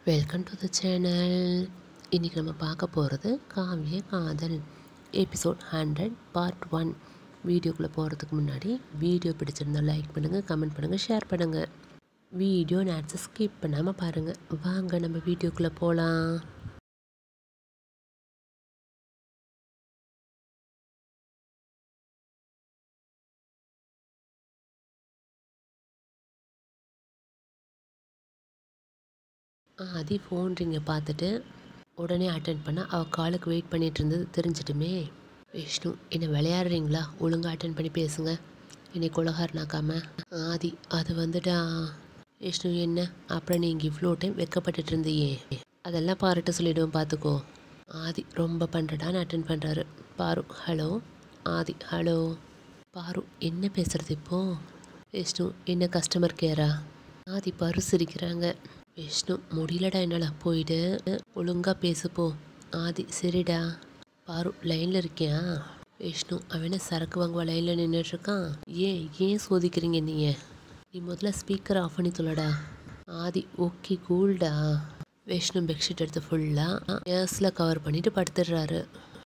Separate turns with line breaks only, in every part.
welcome to the channel இன்றைக்கி நம்ம பார்க்க போகிறது காவிய காதல் எபிசோட் ஹண்ட்ரட் பார்ட் ஒன் வீடியோக்குள்ளே போகிறதுக்கு முன்னாடி வீடியோ பிடிச்சிருந்தா லைக் பண்ணுங்கள் கமெண்ட் பண்ணுங்கள் ஷேர் பண்ணுங்கள் வீடியோ நேட்ஸை ஸ்கிப் பண்ணாமல் பாருங்கள் வாங்க நம்ம வீடியோக்குள்ளே போகலாம் ஆதி ஃபோன் ரிங்கை பார்த்துட்டு உடனே அட்டன் பண்ண அவள் காலுக்கு வெயிட் பண்ணிட்டு இருந்தது தெரிஞ்சிட்டுமே விஷ்ணு என்னை விளையாடுறீங்களா ஒழுங்கா அட்டன் பண்ணி பேசுங்க என்னை குலகாரனாக்காம ஆதி அது வந்துட்டா விஷ்ணு என்ன அப்புறம் நீங்கள் இவ்வளோ டைம் வெக்கப்பட்டுட்டு இருந்தியே அதெல்லாம் பாருட்ட சொல்லிவிடுவோம் பார்த்துக்கோ ஆதி ரொம்ப பண்ணுறடான்னு அட்டன் பண்ணுறாரு பாரு ஹலோ ஆதி ஹலோ பாரு என்ன பேசுறது இப்போ விஷ்ணு என்ன கஸ்டமர் கேரா ஆதி பாரு சிரிக்கிறாங்க விஷ்ணு முடியலடா என்னால போயிடு ஒழுங்கா பேசுப்போ ஆதி சரிடா பாரு லைனில் இருக்கியா விஷ்ணு அவன சரக்கு வாங்குவா லைனில் நின்றுட்டுருக்கான் ஏன் ஏன் சோதிக்கிறீங்க நீங்கள் நீ முதல்ல ஸ்பீக்கர் ஆஃப் பண்ணி சொல்லடா ஆதி ஓகே கூல்டா விஷ்ணு பெட்ஷீட் எடுத்து ஃபுல்லாக ஏர்ஸில் கவர் பண்ணிட்டு படுத்துடுறாரு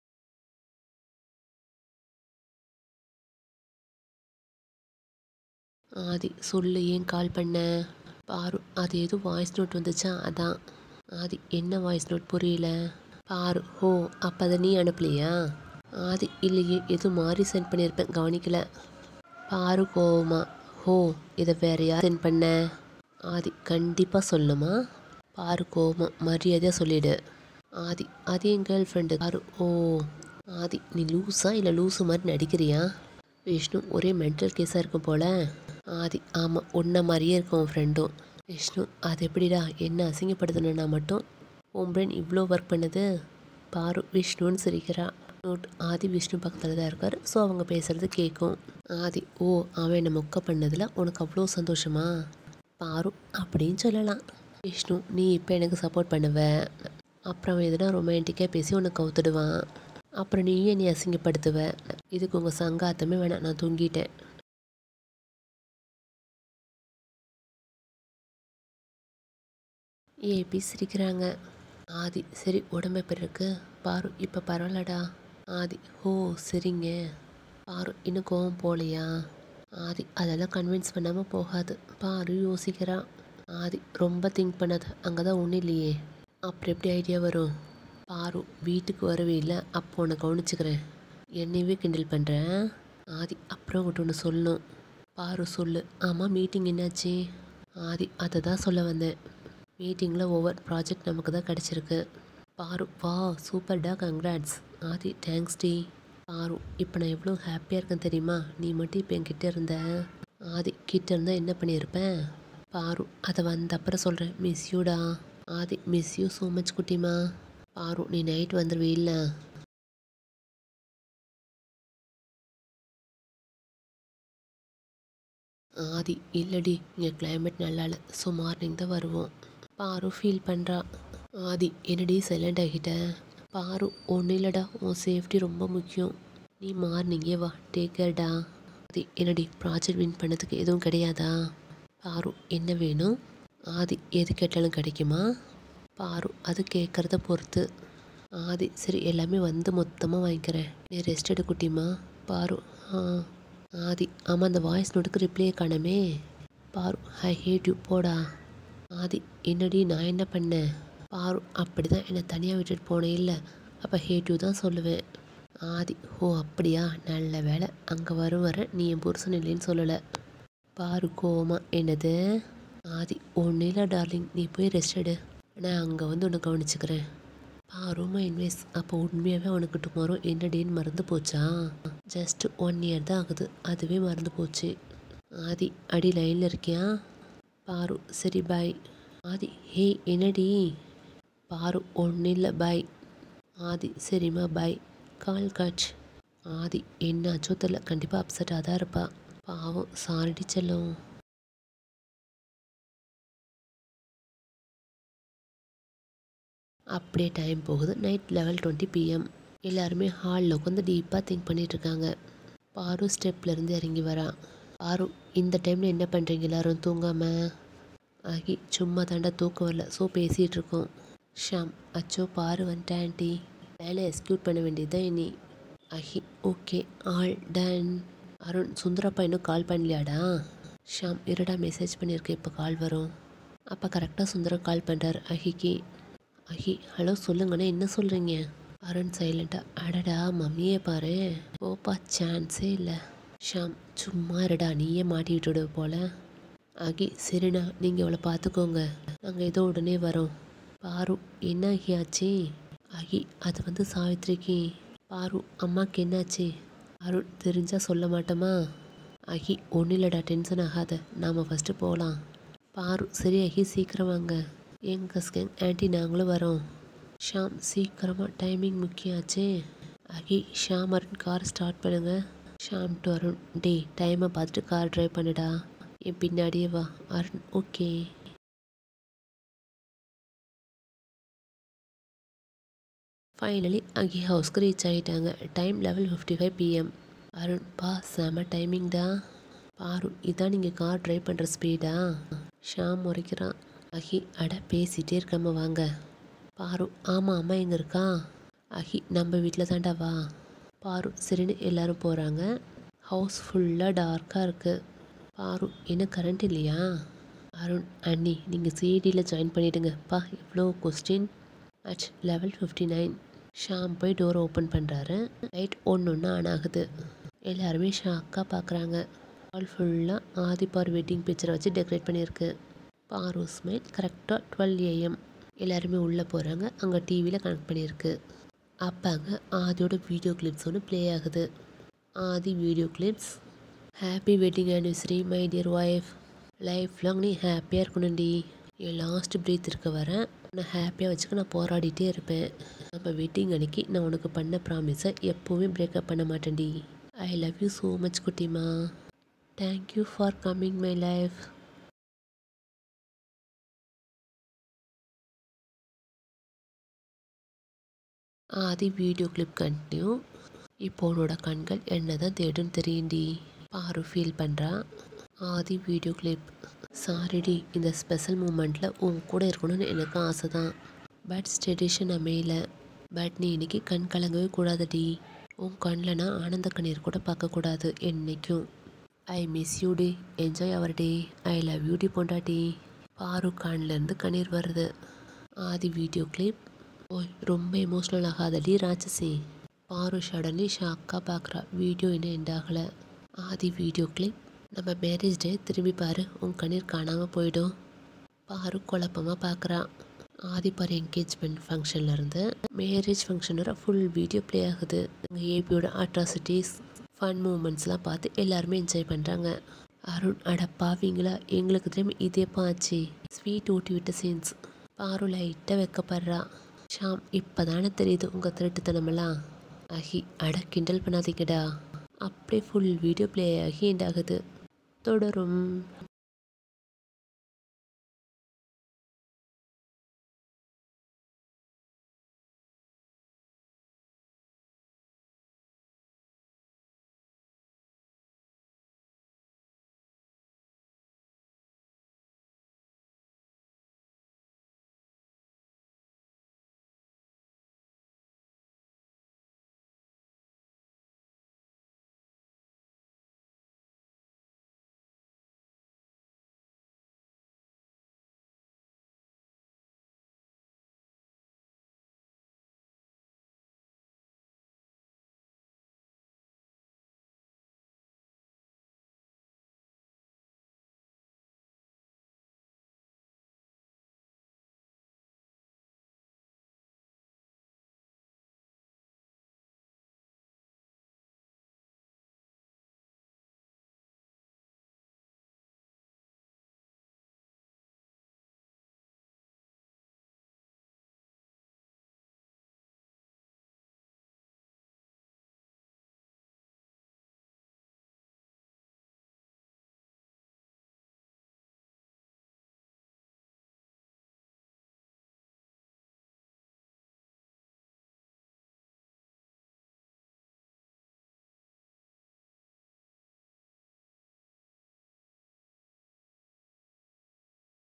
ஆதி சொல்லு ஏன் கால் பண்ண பாரு அது எதுவும் வாய்ஸ் நோட் வந்துச்சா அதான் ஆதி என்ன வாய்ஸ் நோட் புரியல பாரு ஹோ அப்போ அதை நீ அனுப்பலையா ஆதி இல்லையே எதுவும் மாறி சென்ட் பண்ணியிருப்பேன் கவனிக்கல பாரு கோவமா ஹோ இதை வேற யார் சென்ட் பண்ண ஆதி கண்டிப்பாக சொல்லுமா பாரு கோவமா மரியாதையாக சொல்லிடு ஆதி அது என் கேர்ள் ஃப்ரெண்டு பாரு ஓ ஆதி நீ லூஸா இல்லை லூஸு மாதிரி நடிக்கிறியா விஷ்ணு ஒரே மென்டல் கேஸாக இருக்கும் போல ஆதி ஆமாம் உன்ன மாதிரியே இருக்கும் உன் ஃப்ரெண்டும் விஷ்ணு அது எப்படிடா என்ன அசிங்கப்படுத்தணுன்னா மட்டும் உன் பிரெயின் இவ்வளோ ஒர்க் பண்ணுது பாரு விஷ்ணுன்னு சிரிக்கிறா நோட் ஆதி விஷ்ணு பக்கத்தில் தான் இருக்கார் ஸோ அவங்க பேசுகிறது கேட்கும் ஆதி ஓ அவன் என்னை மொக்க பண்ணதில் உனக்கு அவ்வளோ சந்தோஷமா பாரு அப்படின்னு சொல்லலாம் விஷ்ணு நீ இப்போ எனக்கு சப்போர்ட் பண்ணுவ அப்புறம் அவன் எதுனா ரொமான்டிக்காக பேசி உன்னை கவுத்துடுவான் அப்புறம் நீயே நீ அசிங்கப்படுத்துவ இதுக்கு உங்கள் சங்காத்தமே வேணாம் நான் தூங்கிட்டேன் ஏபி சிரிக்கிறாங்க ஆதி சரி உடம்பு எப்படி இருக்கு பாரு இப்போ பரவாயில்லடா ஆதி ஓ சரிங்க பாரு இன்னும் கோவம் போகலையா ஆதி அதெல்லாம் கன்வின்ஸ் பண்ணாமல் போகாது பாரு யோசிக்கிறா ஆதி ரொம்ப திங்க் பண்ணாத அங்கே தான் ஒன்றும் இல்லையே அப்புறம் எப்படி ஐடியா வரும் பாரு வீட்டுக்கு வரவே இல்லை அப்போ உன்னை கவனிச்சுக்கிறேன் என்னையவே கிண்டல் பண்ணுறேன் ஆதி அப்புறம் உங்கள்கிட்ட ஒன்று சொல்லணும் பாரு சொல்லு ஆமாம் மீட்டிங் என்னாச்சு ஆதி அதை தான் சொல்ல வந்தேன் மீட்டிங்கில் ஒவ்வொரு ப்ராஜெக்ட் நமக்கு தான் கிடச்சிருக்கு பாரு வா சூப்பர்டா கங்க்ராட்ஸ் ஆதி தேங்க்ஸ் டி பாரு இப்போ நான் எவ்வளோ ஹாப்பியாக இருக்கேன் தெரியுமா நீ மட்டும் இப்போ என்கிட்ட இருந்த ஆதி கிட்ட இருந்தால் என்ன பண்ணியிருப்பேன் பாரு அதை வந்த அப்புறம் சொல்கிறேன் மிஸ் யூடா Aadhi miss you so much குட்டிமா பாரு நீ நைட் வந்துடுவே இல்லை ஆதி இல்லடி இங்கே கிளைமேட் நல்லா இல்லை ஸோ மார்னிங் தான் வருவோம் பாரு ஃபீல் பண்ணுறா ஆதி என்னடி சைலண்ட் ஆகிட்ட பாரு ஒன்றும் இல்லைடா உன் சேஃப்டி ரொம்ப முக்கியம் நீ மார்னிங்கே வா டேக் கேர்டா ஆதி என்னடி ப்ராஜெக்ட் வின் பண்ணதுக்கு எதுவும் கிடையாதா பாரு என்ன வேணும் ஆதி எது கேட்டாலும் கிடைக்குமா பாரு அது கேட்குறத பொறுத்து ஆதி சரி எல்லாமே வந்து மொத்தமாக வாங்கிக்கிறேன் நீ ரெஸ்ட் எடு குட்டிமா பாரு ஆ ஆதி ஆமாம் அந்த வாய்ஸ் நோட்டுக்கு ரிப்ளே காணமே பாரு ஐ ஹேட் யூ போடா ஆதி என்னடி நான் என்ன பண்ணேன் பாரு அப்படி தான் என்னை தனியாக விட்டுட்டு போனேன் இல்லை அப்போ ஹேட் யூ தான் சொல்லுவேன் ஆதி ஓ அப்படியா நல்ல வேலை அங்கே வரும் வர நீ என் புருஷன் இல்லைன்னு சொல்லலை பாரு கோமா என்னது ஆதி ஒன்றும் இல்லை டார்லிங் நீ போய் ரெஸ்ட் எடு நான் அங்கே வந்து உன்னை கவனிச்சுக்கிறேன் பாருமா இன்வேஸ் அப்போ உண்மையாகவே அவனுக்கு டுமாரோ என்ன டேன்னு மறந்து போச்சா ஜஸ்ட் ஒன் இயர் தான் ஆகுது அதுவே மறந்து போச்சு ஆதி அடி லைனில் இருக்கியா பாரு சரி பாய் ஆதி ஹே என்னடி பாரு ஒன்றும் இல்லை பாய் ஆதி சரிம்மா பாய் கால் காட்ச் ஆதி என்னாச்சோ தெரில கண்டிப்பாக அப்செட்டாக தான் இருப்பா பாவம் சாரிடி செல்லும் அப்படியே டைம் போகுது நைட் லெவல் டுவெண்ட்டி பிஎம் எல்லாருமே ஹாலில் உட்காந்து டீப்பாக திங்க் பண்ணிகிட்ருக்காங்க பாரு ஸ்டெப்லேருந்து இறங்கி வரா பாரு இந்த டைமில் என்ன பண்ணுறீங்க எல்லாரும் தூங்காமல் ஆகி சும்மா தாண்டா தூக்கம் வரல ஸோ பேசிகிட்டு இருக்கோம் ஷாம் அச்சோ பாரு வந்துட்டேன் ஆண்டி வேலை எக்ஸிக்யூட் பண்ண வேண்டியதுதான் இனி Ahi okay all done Arun Sundarappa இன்னும் கால் பண்ணலையாடா ஷாம் இருடா மெசேஜ் பண்ணியிருக்கேன் இப்போ கால் வரும் அப்போ கரெக்டாக சுந்தரம் கால் பண்ணுறார் அஹிக்கு அஹி ஹலோ சொல்லுங்கண்ணே என்ன சொல்கிறீங்க அருண் சைலண்ட்டாக அடடா மம்மியே பாரு ஓப்பா சான்ஸே இல்லை ஷாம் சும்மா இருடா நீயே மாட்டி விட்டுடு போல அகி சரிண்ணா நீங்கள் இவளை பார்த்துக்கோங்க நாங்கள் ஏதோ உடனே வரோம் பாரு என்ன அகி ஆச்சு அகி அது வந்து சாவித்ரிக்கு பாரு அம்மாக்கு என்னாச்சு அருண் தெரிஞ்சா சொல்ல மாட்டோமா அகி ஒன்றும் இல்லைடா டென்ஷன் ஆகாத நாம் ஃபஸ்ட்டு போகலாம் பாரு சரி அகி சீக்கிரம் வாங்க எங்கள் ஸ்கேங் ஆன்ட்டி நாங்களும் வரோம் ஷாம் சீக்கிரமாக டைமிங் முக்கியம் ஆச்சே அகி ஷாம் அருண் கார் ஸ்டார்ட் பண்ணுங்க ஷாம் டு அருண் டே டைமை பார்த்துட்டு கார் டிரைவ் பண்ணுடா என் பின்னாடியே வா அருண் ஓகே ஃபைனலி அகி ஹவுஸ்க்கு ரீச் ஆகிட்டாங்க time level fifty five PM Arun பா செம டைமிங் தான் பாரு இதான் நீங்கள் கார் டிரைவ் பண்ணுற ஸ்பீடா ஷாம் முறைக்கிறான் அஹி அட பேசிகிட்டே இருக்காம வாங்க பாரு ஆமாம் அம்மா எங்கே இருக்கா அஹி நம்ம வீட்டில் தாண்டா வா பாரு சரின்னு எல்லாரும் போகிறாங்க ஹவுஸ் ஃபுல்லாக டார்க்காக இருக்குது பாரு என்ன கரண்ட் இல்லையா அருண் அண்ணி நீங்கள் சிடியில் ஜாயின் பண்ணிவிடுங்க பா இவ்வளோ question at level fifty nine Sham போய் டோர் ஓப்பன் பண்ணுறாரு லைட் ஒன்று ஒன்று ஆன் ஆகுது எல்லாருமே ஷாக்காக பார்க்குறாங்க ஹால் ஃபுல்லாக ஆதிபார் வெட்டிங் பிக்சரை வச்சு டெக்கரேட் பண்ணியிருக்கு பாரு ஸ்மைல் கரெக்டாக டுவெல் ஏஎம் எல்லாருமே உள்ளே போகிறாங்க அங்கே டிவியில் கனெக்ட் பண்ணியிருக்கு அப்போ அங்கே ஆதியோட வீடியோ கிளிப்ஸ் ஒன்று ப்ளே ஆகுது Aadhi video clips happy wedding anniversary my dear wife life long நீ ஹாப்பியாக இருக்கணும்டி என் லாஸ்ட் பிரீத் இருக்க வரேன் நான் ஹாப்பியாக வச்சுக்க நான் போராடிட்டே இருப்பேன் நம்ம வெட்டிங் அன்னைக்கு நான் உனக்கு பண்ண ப்ராமிஸை எப்போவுமே பிரேக்கப் பண்ண மாட்டேன்டி I love you so much குட்டிமா thank you for coming my life Aadhi video clip continue இப்போ உன்னோட கண்கள் என்ன தான் தேடுன்னு தெரியும்டி பாரு ஃபீல் பண்ணுறா ஆதி வீடியோ கிளிப் சாரிடி இந்த ஸ்பெஷல் மூமெண்ட்டில் உன் கூட இருக்கணும்னு எனக்கு ஆசை தான் பட் ஸ்டெடிஷன் அமையல பட் நீ இன்னைக்கு கண் கலங்கவே கூடாதுடி உன் கண்ணில் நான் ஆனந்த கண்ணீர் கூட பார்க்கக்கூடாது என்னைக்கும் ஐ மிஸ் யூ டி enjoy our day I love you டி பொண்டாட்டி பாரு கண்ணிலேருந்து கண்ணீர் வருது ஆதி வீடியோ கிளிப் ஓய் ரொம்ப எமோஷ்னல் ஆகாதடி ராட்சசி பாரு சடன்லி ஷாக்காக பார்க்குறா வீடியோ இன்னும் எண்ட் ஆகலை ஆதி வீடியோ கிளிப் நம்ம மேரேஜ் டே திரும்பி பாரு உன் கண்ணீர் காணாமல் போயிடும் பாரு குழப்பமாக பார்க்குறா ஆதிப்பார் என்கேஜ்மெண்ட் ஃபங்க்ஷன்லேருந்து மேரேஜ் ஃபங்க்ஷன் வர ஃபுல் வீடியோ ப்ளே ஆகுது அங்கே ஏபியோட அட்ராசிட்டிஸ் ஃபன் மூமெண்ட்ஸ்லாம் பார்த்து எல்லாருமே என்ஜாய் பண்ணுறாங்க அருண் அட பாவீங்களா எங்களுக்கு திரும்பி இதே பாச்சு ஸ்வீட் ஊட்டி விட்ட சீன்ஸ் பாரு லைட்டாக வைக்கப்படுறா ஷாம் இப்போ தானே தெரியுது உங்கள் திருட்டுத்தனமெல்லாம் அஹி அட கிண்டல் பண்ணாதீங்கடா அப்படியே ஃபுல் வீடியோ ப்ளே ஆகி எண்ட் ஆகுது தொடரும்